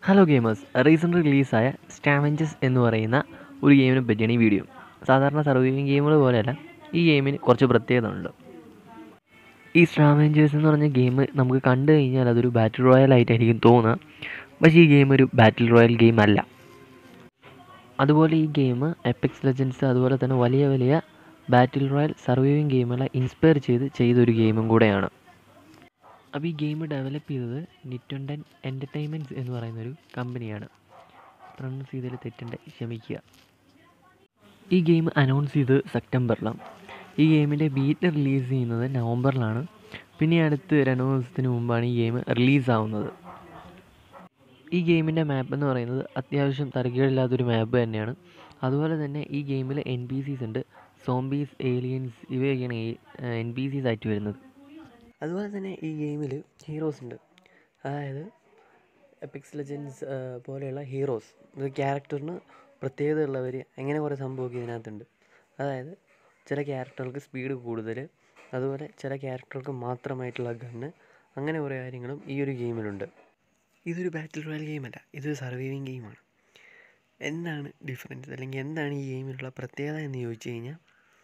hello gamers recent റിലീസായ സ്റ്റാവഞ്ചസ് എന്ന് പറയുന്ന ഒരു ഗെയിമിനെ പറ്റിയാണ് ഈ വീഡിയോ സാധാരണ സർവൈവിങ് ഗെയിമുകൾ പോലെയല്ല ഈ ഗെയിമിന് കുറച്ച് പ്രത്യേകത ഉണ്ട് ഈ സ്ട്രാവഞ്ചേഴ്സ് എന്ന് പറഞ്ഞ ഗെയിം നമുക്ക് കണ്ടു കഴിഞ്ഞാൽ അതൊരു ബാറ്റിൽ റോയൽ ആയിട്ടായിരിക്കും തോന്നുക പക്ഷേ ഈ ഗെയിം ഒരു ബാറ്റിൽ റോയൽ ഗെയിം അല്ല അതുപോലെ ഈ ഗെയിം എപ്പിക്സ് ലെജൻസ് അതുപോലെ തന്നെ വലിയ വലിയ ബാറ്റിൽ റോയൽ സർവൈവിങ് ഗെയിമുകളെ ഇൻസ്പയർ ചെയ്ത് ചെയ്തൊരു ഗെയിമും കൂടെയാണ് അപ്പോൾ ഈ ഗെയിം ഡെവലപ്പ് ചെയ്തത് നിറ്റൊണ്ടൻ എൻ്റർടൈൻമെൻറ്റ്സ് എന്ന് പറയുന്നൊരു കമ്പനിയാണ് പ്രൊണൗൺസ് ചെയ്തതിൽ തെറ്റുണ്ട് ക്ഷമിക്കുക ഈ ഗെയിം അനൗൺസ് ചെയ്തത് സെപ്റ്റംബറിലാണ് ഈ ഗെയിമിൻ്റെ ബീറ്റ് റിലീസ് ചെയ്യുന്നത് നവംബറിലാണ് പിന്നെ അടുത്ത് രണ്ട് മൂന്ന് ദിവസത്തിന് മുമ്പാണ് ഈ ഗെയിം റിലീസ് ആവുന്നത് ഈ ഗെയിമിൻ്റെ മാപ്പ് എന്ന് പറയുന്നത് അത്യാവശ്യം തരക്കേടില്ലാത്തൊരു മാപ്പ് തന്നെയാണ് അതുപോലെ തന്നെ ഈ ഗെയിമിൽ എൻ പി സീസ് ഉണ്ട് സോംബീസ് ഏലിയൻസ് ഇവയൊക്കെയാണ് എൻ പി സീസ് ആയിട്ട് വരുന്നത് അതുപോലെ തന്നെ ഈ ഗെയിമിൽ ഹീറോസ് ഉണ്ട് അതായത് എപ്പിക്സ് ലെജൻസ് പോലെയുള്ള ഹീറോസ് ഒരു ക്യാരക്ടറിന് പ്രത്യേകത ഉള്ളവർ അങ്ങനെ കുറേ സംഭവമൊക്കെ ഇതിനകത്തുണ്ട് അതായത് ചില ക്യാരക്ടർക്ക് സ്പീഡ് കൂടുതൽ അതുപോലെ ചില ക്യാരക്ടർക്ക് മാത്രമായിട്ടുള്ള ഗണ്ണ് അങ്ങനെ കുറേ കാര്യങ്ങളും ഈ ഒരു ഗെയിമിലുണ്ട് ഇതൊരു ബാറ്റിൽ റോയൽ ഗെയിമല്ല ഇതൊരു സർവൈവിങ് ഗെയിമാണ് എന്താണ് ഡിഫറൻസ് അല്ലെങ്കിൽ എന്താണ് ഈ ഗെയിമിലുള്ള പ്രത്യേകത എന്ന് ചോദിച്ചു കഴിഞ്ഞാൽ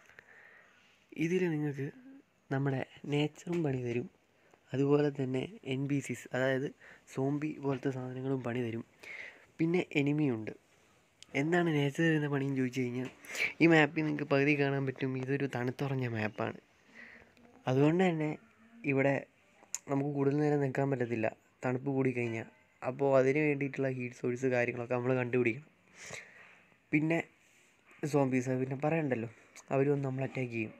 ഇതിൽ നിങ്ങൾക്ക് നമ്മുടെ നേച്ചറും പണി തരും അതുപോലെ തന്നെ എൻ ബി സിസ് അതായത് സോംബി പോലത്തെ സാധനങ്ങളും പണി തരും പിന്നെ എനിമിയുണ്ട് എന്താണ് നേച്ചർ തരുന്ന പണിയെന്ന് ചോദിച്ചു കഴിഞ്ഞാൽ ഈ മാപ്പിൽ നിങ്ങൾക്ക് പകുതി കാണാൻ പറ്റും ഇതൊരു തണുത്തുറഞ്ഞ മാപ്പാണ് അതുകൊണ്ട് തന്നെ ഇവിടെ നമുക്ക് കൂടുതൽ നേരം നിൽക്കാൻ പറ്റത്തില്ല തണുപ്പ് കൂടിക്കഴിഞ്ഞാൽ അപ്പോൾ അതിന് വേണ്ടിയിട്ടുള്ള ഹീറ്റ് സോഴ്സ് കാര്യങ്ങളൊക്കെ നമ്മൾ കണ്ടുപിടിക്കണം പിന്നെ സോംബീസ് പിന്നെ പറയണ്ടല്ലോ അവരൊന്നും നമ്മൾ അറ്റാക്ക് ചെയ്യും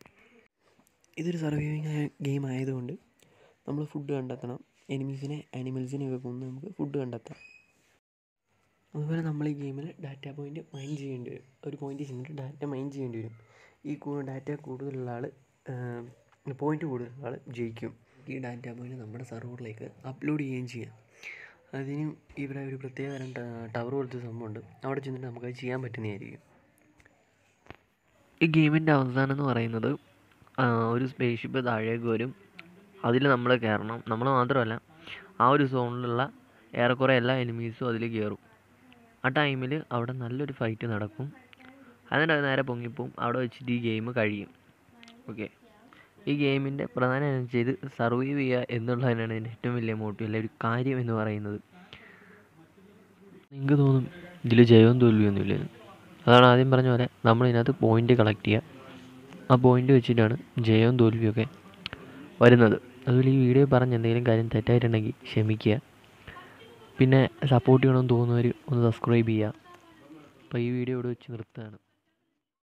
ഇതൊരു സർവൈവിങ് ഗെയിം ആയതുകൊണ്ട് നമ്മൾ ഫുഡ് കണ്ടെത്തണം എനിമീസിനെ ആനിമൽസിനെ ഒക്കെ കൊന്ന് നമുക്ക് ഫുഡ് കണ്ടെത്താം അതുപോലെ നമ്മൾ ഈ ഗെയിമിൽ ഡാറ്റ പോയിൻ്റ് മൈൻ ചെയ്യേണ്ടി വരും ഒരു പോയിൻ്റ് ചെന്നിട്ട് ഡാറ്റ മൈൻ ചെയ്യേണ്ടി വരും ഈ ഡാറ്റ കൂടുതലുള്ള ആൾ പോയിൻ്റ് കൂടുതലുള്ള ആൾ ജയിക്കും ഈ ഡാറ്റ പോയിൻ്റ് നമ്മുടെ സെർവറിലേക്ക് അപ്ലോഡ് ചെയ്യുകയും ചെയ്യാം അതിന് ഇവിടെ ഒരു പ്രത്യേക തരം ടവർ പോലത്തെ സംഭവമുണ്ട് അവിടെ ചെന്നിട്ട് നമുക്കത് ചെയ്യാൻ പറ്റുന്നതായിരിക്കും ഈ ഗെയിമിൻ്റെ അവസാനം എന്ന് പറയുന്നത് ഒരു സ്പേസ് ഷിപ്പ് താഴേക്ക് വരും അതിൽ നമ്മൾ കയറണം നമ്മൾ മാത്രമല്ല ആ ഒരു സോണിലുള്ള ഏറെക്കുറെ എല്ലാ എനിമീസും അതിൽ കയറും ആ ടൈമിൽ അവിടെ നല്ലൊരു ഫൈറ്റ് നടക്കും എന്നിട്ട് അത് നേരെ പൊങ്ങിപ്പോവും അവിടെ വെച്ചിട്ട് ഈ ഗെയിം കഴിയും ഓക്കെ ഈ ഗെയിമിൻ്റെ പ്രധാന ചെയ്ത് സർവൈവ് ചെയ്യുക എന്നുള്ളതിനാണ് ഇതിൻ്റെ ഏറ്റവും വലിയ മോട്ടീവ് അല്ലെ ഒരു കാര്യം എന്ന് പറയുന്നത് നിങ്ങൾക്ക് തോന്നും ഇതിൽ ജയവും തോൽവിയൊന്നുമില്ല അതാണ് ആദ്യം പറഞ്ഞ പോലെ നമ്മൾ ഇതിനകത്ത് പോയിൻ്റ് കളക്ട് ചെയ്യുക ആ പോയിൻ്റ് വെച്ചിട്ടാണ് ജയവും തോൽവിയൊക്കെ വരുന്നത് അതുപോലെ ഈ വീഡിയോ പറഞ്ഞ് എന്തെങ്കിലും കാര്യം തെറ്റായിട്ടുണ്ടെങ്കിൽ ക്ഷമിക്കുക പിന്നെ സപ്പോർട്ട് ചെയ്യണമെന്ന് തോന്നുന്നവർ ഒന്ന് സബ്സ്ക്രൈബ് ചെയ്യുക അപ്പോൾ ഈ വീഡിയോ ഇവിടെ വെച്ച് നിർത്തുകയാണ്